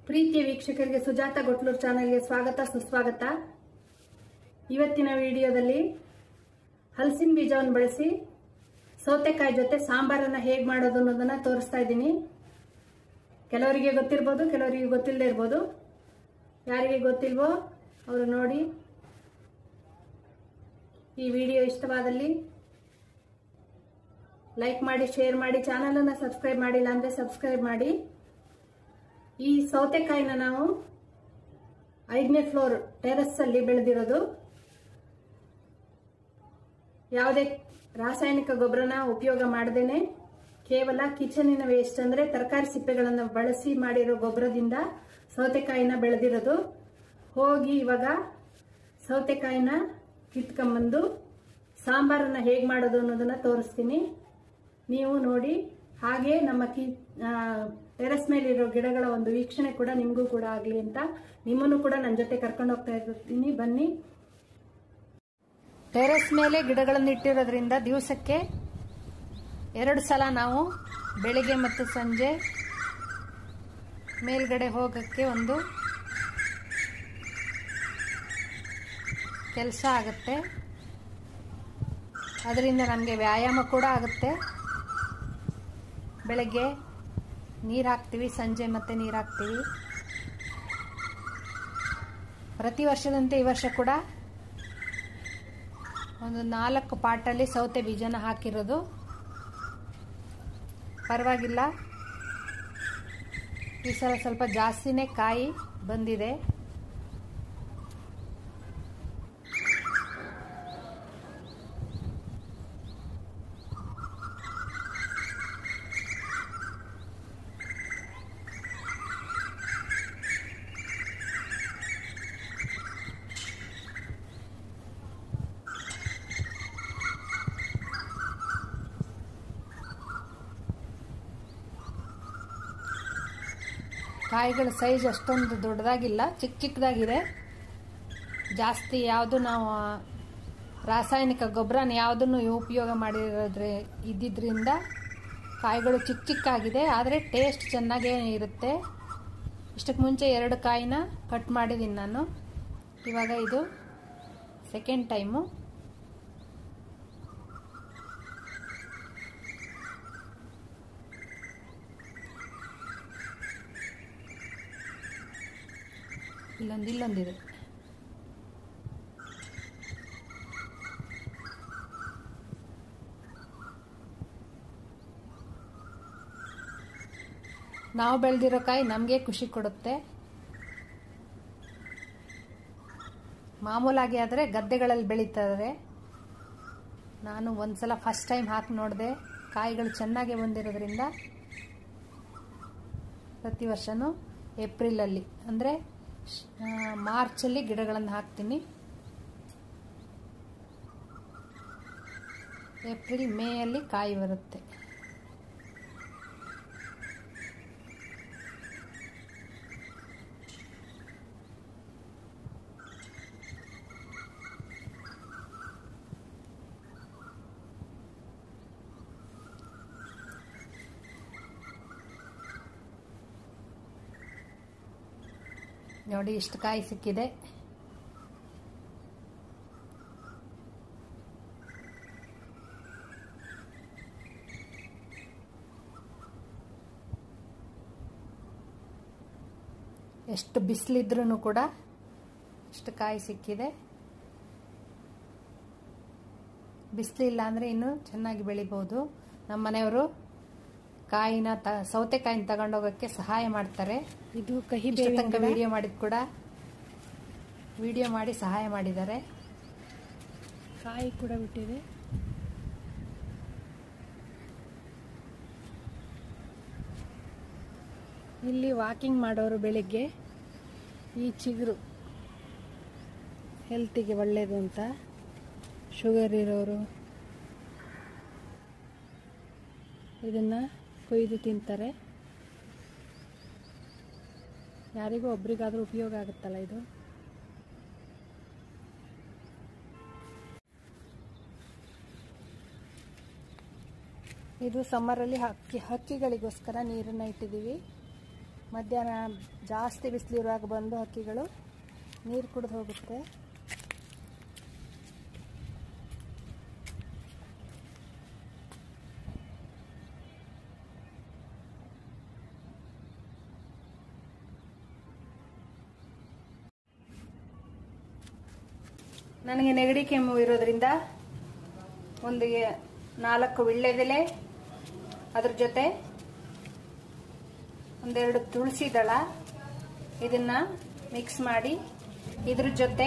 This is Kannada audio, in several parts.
ಪ್ರೀತಿಯ ವೀಕ್ಷಕರಿಗೆ ಸುಜಾತ ಗೊಟ್ಲೂರ್ ಚಾನೆಲ್ಗೆ ಸ್ವಾಗತ ಸುಸ್ವಾಗತ ಇವತ್ತಿನ ವಿಡಿಯೋದಲ್ಲಿ ಹಲಸಿನ ಬೀಜವನ್ನು ಬಳಸಿ ಸೌತೆಕಾಯಿ ಜೊತೆ ಸಾಂಬಾರನ್ನ ಹೇಗೆ ಮಾಡೋದು ಅನ್ನೋದನ್ನ ತೋರಿಸ್ತಾ ಇದ್ದೀನಿ ಕೆಲವರಿಗೆ ಗೊತ್ತಿರ್ಬೋದು ಕೆಲವರಿಗೆ ಗೊತ್ತಿಲ್ಲದೆ ಇರ್ಬೋದು ಯಾರಿಗೆ ಗೊತ್ತಿಲ್ವೋ ಅವರು ನೋಡಿ ಈ ವಿಡಿಯೋ ಇಷ್ಟವಾದಲ್ಲಿ ಲೈಕ್ ಮಾಡಿ ಶೇರ್ ಮಾಡಿ ಚಾನಲ್ ಅನ್ನ ಸಬ್ಸ್ಕ್ರೈಬ್ ಮಾಡಿಲ್ಲ ಅಂದ್ರೆ ಸಬ್ಸ್ಕ್ರೈಬ್ ಮಾಡಿ ಈ ಸೌತೆಕಾಯಿನ ನಾವು ಐದನೇ ಫ್ಲೋರ್ ಟೆರೆಸ್ ಅಲ್ಲಿ ಬೆಳೆದಿರೋದು ಯಾವುದೇ ರಾಸಾಯನಿಕ ಗೊಬ್ಬರನ ಉಪಯೋಗ ಮಾಡದೇನೆ ಕೇವಲ ಕಿಚನಿನ ವೇಸ್ಟ್ ಅಂದ್ರೆ ತರಕಾರಿ ಸಿಪ್ಪೆಗಳನ್ನು ಬಳಸಿ ಮಾಡಿರೋ ಗೊಬ್ಬರದಿಂದ ಸೌತೆಕಾಯಿನ ಬೆಳೆದಿರೋದು ಹೋಗಿ ಇವಾಗ ಸೌತೆಕಾಯಿನ ಕಿತ್ಕೊಂಬಂದು ಸಾಂಬಾರನ್ನ ಹೇಗೆ ಮಾಡೋದು ಅನ್ನೋದನ್ನ ತೋರಿಸ್ತೀನಿ ನೀವು ನೋಡಿ ಹಾಗೆ ನಮ್ಮ ಕಿ ಟೆರೆಸ್ ಮೇಲಿರೋ ಗಿಡಗಳ ಒಂದು ವೀಕ್ಷಣೆ ಕೂಡ ನಿಮಗೂ ಕೂಡ ಆಗಲಿ ಅಂತ ನಿಮ್ಮನ್ನು ಕೂಡ ನನ್ನ ಜೊತೆ ಕರ್ಕೊಂಡು ಹೋಗ್ತಾ ಇರ್ತೀನಿ ಬನ್ನಿ ಟೆರೆಸ್ ಮೇಲೆ ಗಿಡಗಳನ್ನು ಇಟ್ಟಿರೋದ್ರಿಂದ ದಿವಸಕ್ಕೆ ಎರಡು ಸಲ ನಾವು ಬೆಳಿಗ್ಗೆ ಮತ್ತು ಸಂಜೆ ಮೇಲ್ಗಡೆ ಹೋಗಕ್ಕೆ ಒಂದು ಕೆಲಸ ಆಗುತ್ತೆ ಅದರಿಂದ ನಮಗೆ ವ್ಯಾಯಾಮ ಕೂಡ ಆಗುತ್ತೆ ಬೆಳಗ್ಗೆ ನೀರು ಹಾಕ್ತೀವಿ ಸಂಜೆ ಮತ್ತೆ ನೀರು ಹಾಕ್ತೀವಿ ಪ್ರತಿ ವರ್ಷದಂತೆ ಈ ವರ್ಷ ಕೂಡ ಒಂದು ನಾಲ್ಕು ಪಾಟಲ್ಲಿ ಸೌತೆ ಬೀಜನ ಹಾಕಿರೋದು ಪರವಾಗಿಲ್ಲ ಈ ಸಲ ಸ್ವಲ್ಪ ಜಾಸ್ತಿನೇ ಕಾಯಿ ಬಂದಿದೆ ಕಾಯಿಗಳ ಸೈಜ್ ಅಷ್ಟೊಂದು ದೊಡ್ಡದಾಗಿಲ್ಲ ಚಿಕ್ಕ ಚಿಕ್ಕದಾಗಿದೆ ಜಾಸ್ತಿ ಯಾವುದು ನಾವು ರಾಸಾಯನಿಕ ಗೊಬ್ಬರನ ಯಾವುದನ್ನು ಉಪಯೋಗ ಮಾಡಿರೋದ್ರೆ ಇದ್ದಿದ್ರಿಂದ ಕಾಯಿಗಳು ಚಿಕ್ಕ ಚಿಕ್ಕಾಗಿದೆ ಆದರೆ ಟೇಸ್ಟ್ ಚೆನ್ನಾಗೇ ಇರುತ್ತೆ ಇಷ್ಟಕ್ಕೆ ಮುಂಚೆ ಎರಡು ಕಾಯಿನ ಕಟ್ ಮಾಡಿದ್ದೀನಿ ನಾನು ಇವಾಗ ಇದು ಸೆಕೆಂಡ್ ಟೈಮು ಇಲ್ಲೊಂದು ಇಲ್ಲೊಂದಿದೆ ನಾವು ಬೆಳೆದಿರೋ ಕಾಯಿ ನಮಗೆ ಖುಷಿ ಕೊಡುತ್ತೆ ಮಾಮೂಲಾಗಿ ಆದರೆ ಗದ್ದೆಗಳಲ್ಲಿ ಬೆಳೀತಾರೆ ನಾನು ಒಂದ್ಸಲ ಫಸ್ಟ್ ಟೈಮ್ ಹಾಕಿ ನೋಡಿದೆ ಕಾಯಿಗಳು ಚೆನ್ನಾಗಿ ಬಂದಿರೋದ್ರಿಂದ ಪ್ರತಿ ವರ್ಷನೂ ಏಪ್ರಿಲಲ್ಲಿ ಅಂದರೆ ಮಾರ್ಚಲ್ಲಿ ಗಿಡಗಳನ್ನು ಹಾಕ್ತೀನಿ ಏಪ್ರಿಲ್ ಮೇಯಲ್ಲಿ ಕಾಯಿ ಬರುತ್ತೆ ನೋಡಿ ಇಷ್ಟು ಕಾಯಿ ಸಿಕ್ಕಿದೆ ಎಷ್ಟು ಬಿಸಿಲಿದ್ರೂ ಕೂಡ ಇಷ್ಟು ಕಾಯಿ ಸಿಕ್ಕಿದೆ ಬಿಸಿಲಿಲ್ಲ ಅಂದರೆ ಇನ್ನೂ ಚೆನ್ನಾಗಿ ಬೆಳಿಬೋದು ನಮ್ಮ ಮನೆಯವರು ಕಾಯಿನ ತ ಸೌತೆಕಾಯಿನ ತಗೊಂಡೋಗಕ್ಕೆ ಸಹಾಯ ಮಾಡ್ತಾರೆ ಇದು ಕಹಿ ತನಕ ವಿಡಿಯೋ ಮಾಡಿದ್ ಕೂಡ ವಿಡಿಯೋ ಮಾಡಿ ಸಹಾಯ ಮಾಡಿದ್ದಾರೆ ಕಾಯಿ ಕೂಡ ಬಿಟ್ಟಿದೆ ಇಲ್ಲಿ ವಾಕಿಂಗ್ ಮಾಡೋರು ಬೆಳಿಗ್ಗೆ ಈ ಚಿಗುರು ಹೆಲ್ತಿಗೆ ಒಳ್ಳೆಯದು ಅಂತ ಶುಗರ್ ಇರೋರು ಇದನ್ನು ಕೊಯ್ದು ತಿಂತಾರೆ ಯಾರಿಗೂ ಒಬ್ರಿಗಾದ್ರೂ ಉಪಯೋಗ ಆಗುತ್ತಲ್ಲ ಇದು ಇದು ಸಮ್ಮರಲ್ಲಿ ಹಕ್ಕಿ ಹಕ್ಕಿಗಳಿಗೋಸ್ಕರ ನೀರನ್ನು ಇಟ್ಟಿದ್ದೀವಿ ಮಧ್ಯಾಹ್ನ ಜಾಸ್ತಿ ಬಿಸಿಲಿರುವಾಗ ಬಂದು ಹಕ್ಕಿಗಳು ನೀರು ಕುಡಿದು ಹೋಗುತ್ತೆ ನನಗೆ ನೆಗಡಿ ಕೆಮ್ಮು ಇರೋದ್ರಿಂದ ಒಂದು ಎ- ನಾಲ್ಕು ವಿಳ್ಳೆದೆಲೆ ಅದ್ರ ಜೊತೆ ಒಂದೆರಡು ತುಳಸಿ ದಳ ಇದನ್ನ ಮಿಕ್ಸ್ ಮಾಡಿ ಇದ್ರ ಜೊತೆ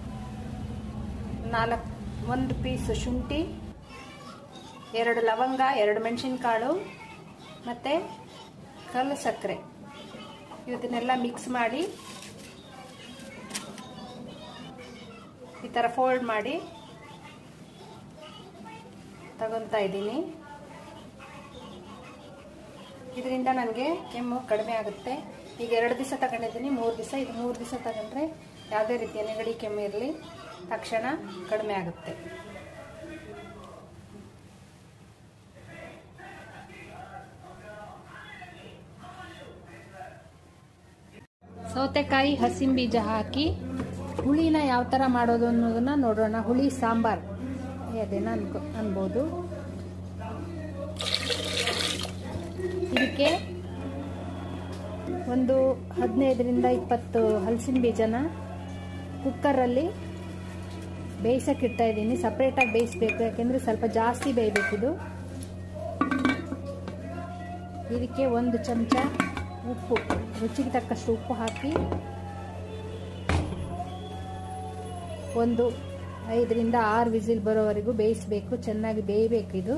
ನಾಲ್ಕು ಒಂದು ಪೀಸ್ ಶುಂಠಿ ಎರಡು ಲವಂಗ ಎರಡು ಮೆಣಸಿನಕಾಳು ಮತ್ತು ಕಲ್ಲು ಸಕ್ಕರೆ ಇದನ್ನೆಲ್ಲ ಮಿಕ್ಸ್ ಮಾಡಿ ಈ ಥರ ಫೋಲ್ಡ್ ಮಾಡಿ ತಗೊತಾ ಇದ್ದೀನಿ ಇದರಿಂದ ನನಗೆ ಕೆಮ್ಮು ಕಡಿಮೆ ಆಗುತ್ತೆ ಈಗ ಎರಡು ದಿವಸ ತಗೊಂಡಿದ್ದೀನಿ ಮೂರು ದಿವಸ ಇದು ಮೂರು ದಿವಸ ತಗೊಂಡ್ರೆ ಯಾವುದೇ ರೀತಿಯ ನೆಗಡಿ ಕೆಮ್ಮು ಇರಲಿ ತಕ್ಷಣ ಕಡಿಮೆ ಆಗುತ್ತೆ ಸೌತೆಕಾಯಿ ಹಸಿಂ ಬೀಜ ಹಾಕಿ ಹುಳಿನ ಯಾವ ಥರ ಮಾಡೋದು ಅನ್ನೋದನ್ನ ನೋಡೋಣ ಹುಳಿ ಸಾಂಬಾರ್ ಅದೇನ ಅನ್ಕೊ ಅನ್ಬೋದು ಇದಕ್ಕೆ ಒಂದು ಹದಿನೈದರಿಂದ ಇಪ್ಪತ್ತು ಹಲಸಿನ ಬೀಜನ ಕುಕ್ಕರಲ್ಲಿ ಬೇಯಿಸಕ್ಕೆ ಇಡ್ತಾ ಇದ್ದೀನಿ ಸಪ್ರೇಟಾಗಿ ಬೇಯಿಸ್ಬೇಕು ಯಾಕೆಂದರೆ ಸ್ವಲ್ಪ ಜಾಸ್ತಿ ಬೇಯಬೇಕಿದು ಇದಕ್ಕೆ ಒಂದು ಚಮಚ ಉಪ್ಪು ರುಚಿಗೆ ತಕ್ಕಷ್ಟು ಉಪ್ಪು ಹಾಕಿ ಒಂದು ಐದರಿಂದ ಆರು ವಿಸಿಲ್ ಬರೋವರೆಗೂ ಬೇಯಿಸಬೇಕು ಚೆನ್ನಾಗಿ ಬೇಯಬೇಕು ಇದು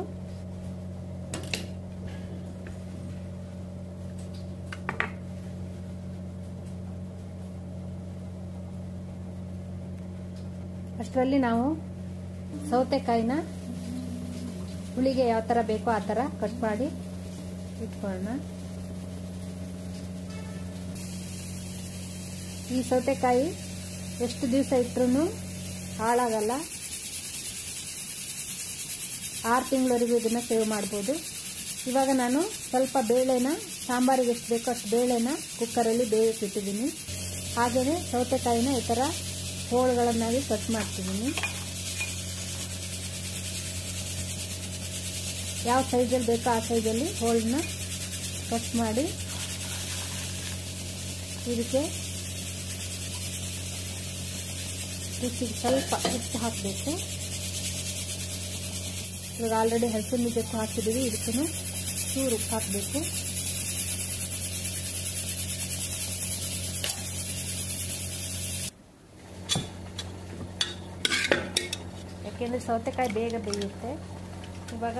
ಅಷ್ಟರಲ್ಲಿ ನಾವು ಸೌತೆಕಾಯಿನ ಹುಳಿಗೆ ಯಾವ ಥರ ಬೇಕೋ ಆ ಥರ ಕಟ್ ಮಾಡಿ ಇಟ್ಕೊಳ್ಳೋಣ ಈ ಸೌತೆಕಾಯಿ ಎಷ್ಟು ದಿವಸ ಇಟ್ಟರು ಹಾಳಾಗಲ್ಲ ಆರು ತಿಂಗಳವರೆಗೂ ಇದನ್ನು ಸೇವ್ ಮಾಡ್ಬೋದು ಇವಾಗ ನಾನು ಸ್ವಲ್ಪ ಬೇಳೆನ ಸಾಂಬಾರಿಗೆ ಎಷ್ಟು ಬೇಕೋ ಅಷ್ಟು ಬೇಳೆನ ಕುಕ್ಕರಲ್ಲಿ ಬೇಯಕ್ಕೆ ಇಟ್ಟಿದ್ದೀನಿ ಹಾಗೆಯೇ ಸೌತೆಕಾಯಿನ ಈ ಥರ ಹೋಳುಗಳನ್ನಾಗಿ ಕಟ್ ಮಾಡ್ತಿದ್ದೀನಿ ಯಾವ ಸೈಜಲ್ಲಿ ಬೇಕೋ ಆ ಸೈಜಲ್ಲಿ ಹೋಳನ್ನ ಕಟ್ ಮಾಡಿ ಇದಕ್ಕೆ ರುಚಿಗೆ ಸ್ವಲ್ಪ ಉಪ್ಪು ಹಾಕಬೇಕು ಇವಾಗ ಆಲ್ರೆಡಿ ಹಲಸಿನ ಬೀಜಕ್ಕೂ ಹಾಕಿದ್ದೀವಿ ಇದಕ್ಕೂ ಚೂರು ಉಪ್ಪು ಹಾಕಬೇಕು ಯಾಕೆಂದರೆ ಸೌತೆಕಾಯಿ ಬೇಗ ಬೇಯುತ್ತೆ ಇವಾಗ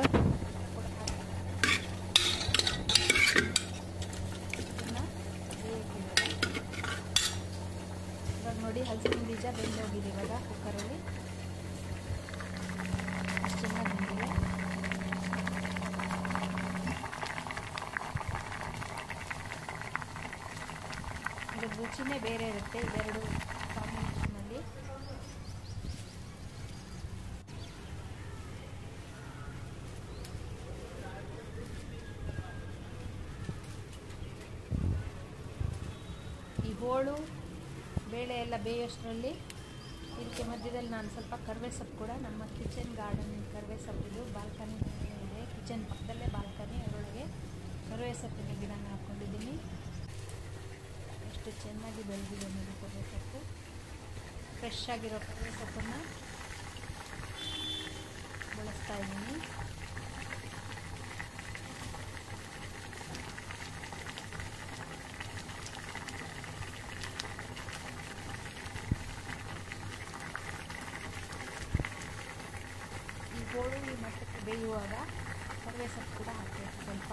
ಇವಾಗ ನೋಡಿ ಹಲಸಿನ ಬೀಜ ಬೆಂದು ಹೋಗಿದೆ ಇವಾಗ ಕುಕ್ಕರಲ್ಲಿ ಅಷ್ಟು ಚೆನ್ನಾಗಿ ಬಂದಿದೆ ಇದ್ರ ರುಚಿನೇ ಬೇರೆ ಇರುತ್ತೆ ಇವೆರಡು ಕಾಂಬಿನೇಷನಲ್ಲಿ ಈ ಹೋಳು ಬೇಳೆ ಎಲ್ಲ ಬೇಯೋಷ್ಟರಲ್ಲಿ ಇದಕ್ಕೆ ಮಧ್ಯದಲ್ಲಿ ನಾನು ಸ್ವಲ್ಪ ಕರಿವೆ ಸೊಪ್ಪು ಕೂಡ ನಮ್ಮ ಕಿಚನ್ ಗಾರ್ಡನ್ ಕರಿವೆ ಸೊಪ್ಪಿದು ಬಾಲ್ಕನಿ ಇದೆ ಕಿಚನ್ ಪಕ್ಕದಲ್ಲೇ ಬಾಲ್ಕನಿ ಅದರೊಳಗೆ ಕರಿವೆ ಸೊಪ್ಪಿನ ಗಿಡನ ಹಾಕ್ಕೊಂಡಿದ್ದೀನಿ ಎಷ್ಟು ಚೆನ್ನಾಗಿ ಬೆಳೆದಿದೆ ನೋಡಿ ಕರಿವೆ ಸೊಪ್ಪು ಫ್ರೆಶ್ ಆಗಿರೋ ಕರಿವೆ ಸೊಪ್ಪನ್ನು ಬಳಸ್ತಾ ಇದ್ದೀನಿ ಈ ಹೋಳು ಈ ಮಟ್ಟಕ್ಕೆ ಬೇಯುವಾಗ ಕರಿವೆ ಸೊಪ್ಪು ಕೂಡ ಹಾಕಬೇಕು ಸ್ವಲ್ಪ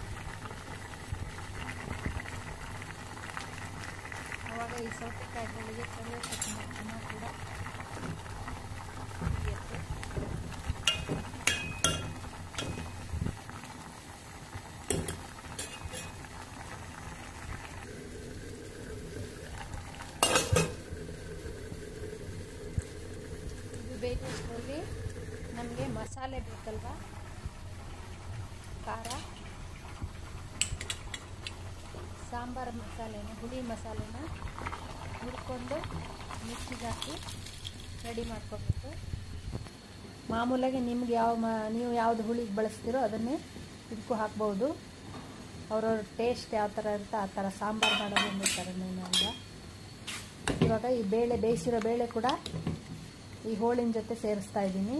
ಆವಾಗ ಈ ಸೌತೆಕಾಯಿಗಳಿಗೆ ಕರಿವೆ ಸೊಪ್ಪಿನ ಗುಣ ಕೂಡ ಹಿಡಿಯುತ್ತೆ ಇದು ಬೇಯಿಸೋದ್ರಲ್ಲಿ ನಮಗೆ ಮಸಾಲೆ ಬೇಕಲ್ವಾ ಖಾರ ಸಾಂಬಾರು ಮಸಾಲೆನ ಹುಳಿ ಮಸಾಲೆನ ಹುರ್ಕೊಂಡು ಮಿಕ್ಸಿಗೆ ಹಾಕಿ ರೆಡಿ ಮಾಡ್ಕೋಬೇಕು ಮಾಮೂಲಾಗಿ ನಿಮ್ಗೆ ಯಾವ ಮ ನೀವು ಯಾವ್ದು ಹುಳಿಗೆ ಬಳಸ್ತೀರೋ ಅದನ್ನೇ ಇದಕ್ಕೂ ಹಾಕ್ಬೋದು ಅವ್ರವ್ರ ಟೇಸ್ಟ್ ಯಾವ ಥರ ಇರುತ್ತೆ ಆ ಥರ ಸಾಂಬಾರು ಮಾಡೋದು ಬಂದಿರ್ತಾರೆ ಅಲ್ವಾ ಇವಾಗ ಈ ಬೇಳೆ ಬೇಯಿಸಿರೋ ಬೇಳೆ ಕೂಡ ಈ ಹೋಳಿನ ಜೊತೆ ಸೇರಿಸ್ತಾ ಇದ್ದೀನಿ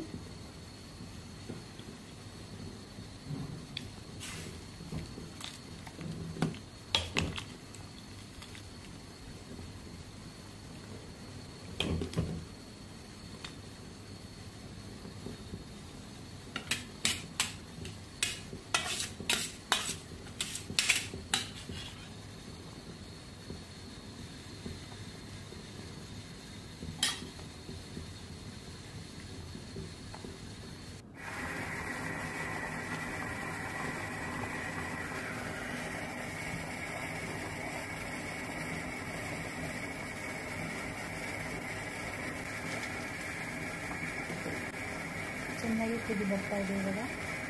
ಚೆನ್ನಾಗಿ ಕುದಿ ಬರ್ತಾ ಇದೆ ಇವಾಗ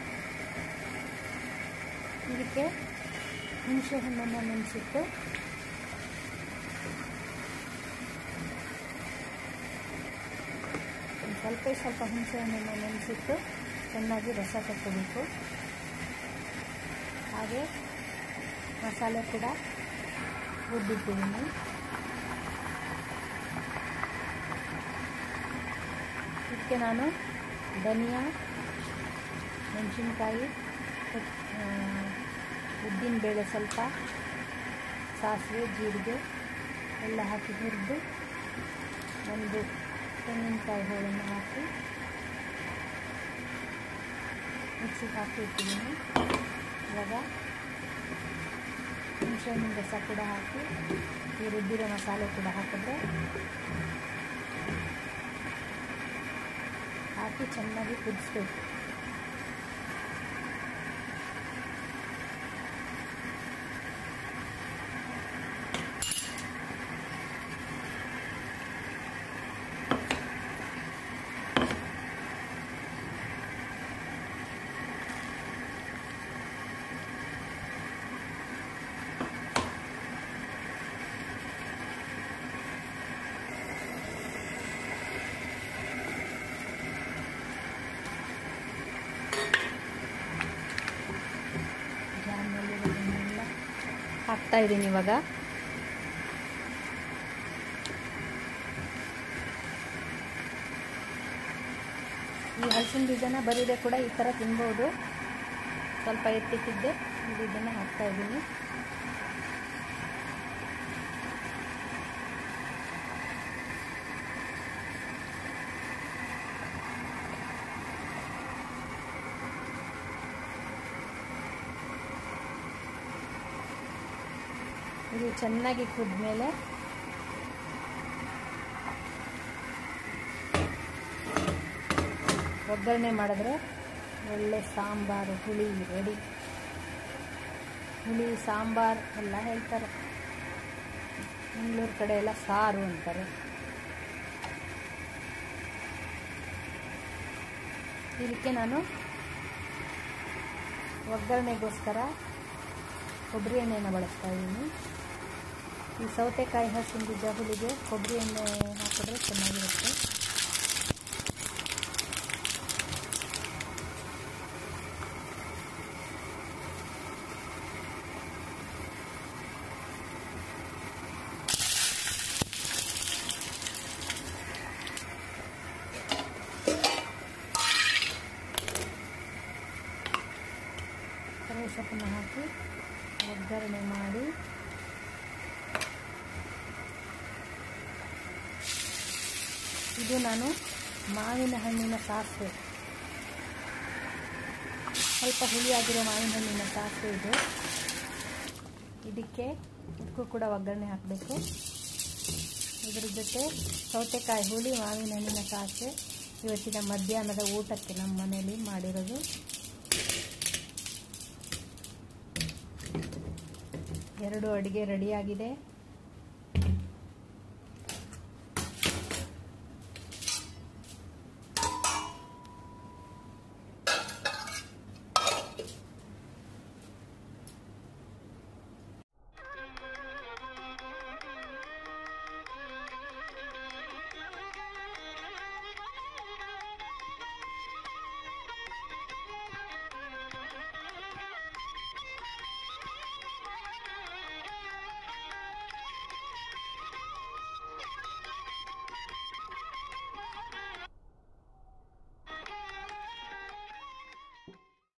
ಇದಕ್ಕೆ ಹುಣಸೆ ಹಣ್ಣನ್ನು ನೆನೆಸಿಟ್ಟು ಒಂದು ಸ್ವಲ್ಪ ಸ್ವಲ್ಪ ಹುಣಸೆ ಹಣ್ಣನ್ನು ನೆನೆಸಿಟ್ಟು ಚೆನ್ನಾಗಿ ರಸ ತಕ್ಕೋಬೇಕು ಹಾಗೆ ಮಸಾಲೆ ಕೂಡ ರುಬ್ಬಿಟ್ಟಿದ್ದೀನಿ ಇದಕ್ಕೆ ನಾನು ಧನಿಯಾ ಮೆಣಸಿನ್ಕಾಯಿ ಉದ್ದಿನ ಬೇಳೆ ಸ್ವಲ್ಪ ಸಾಸಿವೆ ಜೀರಿಗೆ ಎಲ್ಲ ಹಾಕಿ ಹುರಿದು ಒಂದು ತೆಂಗಿನಕಾಯಿ ಹೋಳನ್ನು ಹಾಕಿ ಮಿಕ್ಸಿಗೆ ಹಾಕಿ ಇಟ್ಟಿದ್ದೀನಿ ಇವಾಗ ಹುಣಸೆಹಣ್ಣಿನ ರಸ ಕೂಡ ಹಾಕಿ ಈ ರುಬ್ಬಿರೋ ಮಸಾಲೆ ಕೂಡ ಹಾಕಿದ್ರೆ ಹಾಕಿ ಚೆನ್ನಾಗಿ ಕುದಿಸ್ಬೇಕು ಜಾರ್ನಲ್ಲಿ ಅದನ್ನೆಲ್ಲ ಹಾಕ್ತಾ ಇದ್ದೀನಿ ಇವಾಗ ಈ ಹಲಸಿನ ಬೀಜನ ಬರೀದೆ ಕೂಡ ಈ ಥರ ತಿನ್ಬೋದು ಸ್ವಲ್ಪ ಎತ್ತಿಟ್ಟಿದ್ದೆ ಇದು ಇದನ್ನು ಹಾಕ್ತಾ ಇದ್ದೀನಿ ಇದು ಚೆನ್ನಾಗಿ ಕುದ್ಮೇಲೆ ಒಗ್ಗರಣೆ ಮಾಡಿದ್ರೆ ಒಳ್ಳೆ ಸಾಂಬಾರು ಹುಳಿ ರೆಡಿ ಹುಳಿ ಸಾಂಬಾರು ಎಲ್ಲ ಹೇಳ್ತಾರೆ ಮಂಗಳೂರು ಕಡೆ ಎಲ್ಲ ಸಾರು ಅಂತಾರೆ ಇದಕ್ಕೆ ನಾನು ಒಗ್ಗರಣೆಗೋಸ್ಕರ ಕೊಬ್ಬರಿ ಎಣ್ಣೆನ ಬಳಸ್ತಾ ಇದ್ದೀನಿ ಈ ಸೌತೆಕಾಯಿ ಹಸಿನ ಬೀಜ ಹುಳಿಗೆ ಕೊಬ್ಬರಿ ಎಣ್ಣೆ ಹಾಕಿದ್ರೆ ಚೆನ್ನಾಗಿರುತ್ತೆ ಕರಿವೆ ಸೊಪ್ಪನ್ನು ಹಾಕಿ ಒಗ್ಗರಣೆ ಮಾಡಿ ಇದು ನಾನು ಮಾವಿನ ಹಣ್ಣಿನ ಸಾಸಿವೆ ಸ್ವಲ್ಪ ಹುಳಿಯಾಗಿರೋ ಮಾವಿನ ಹಣ್ಣಿನ ಸಾಸಿವೆ ಇದು ಇದಕ್ಕೆ ಇದಕ್ಕೂ ಕೂಡ ಒಗ್ಗರಣೆ ಹಾಕಬೇಕು ಇದ್ರ ಜೊತೆ ಸೌತೆಕಾಯಿ ಹುಳಿ ಮಾವಿನ ಹಣ್ಣಿನ ಸಾಸಿವೆ ಇವತ್ತಿನ ಮಧ್ಯಾಹ್ನದ ಊಟಕ್ಕೆ ನಮ್ಮ ಮನೆಯಲ್ಲಿ ಮಾಡಿರೋದು ಎರಡು ಅಡುಗೆ ರೆಡಿಯಾಗಿದೆ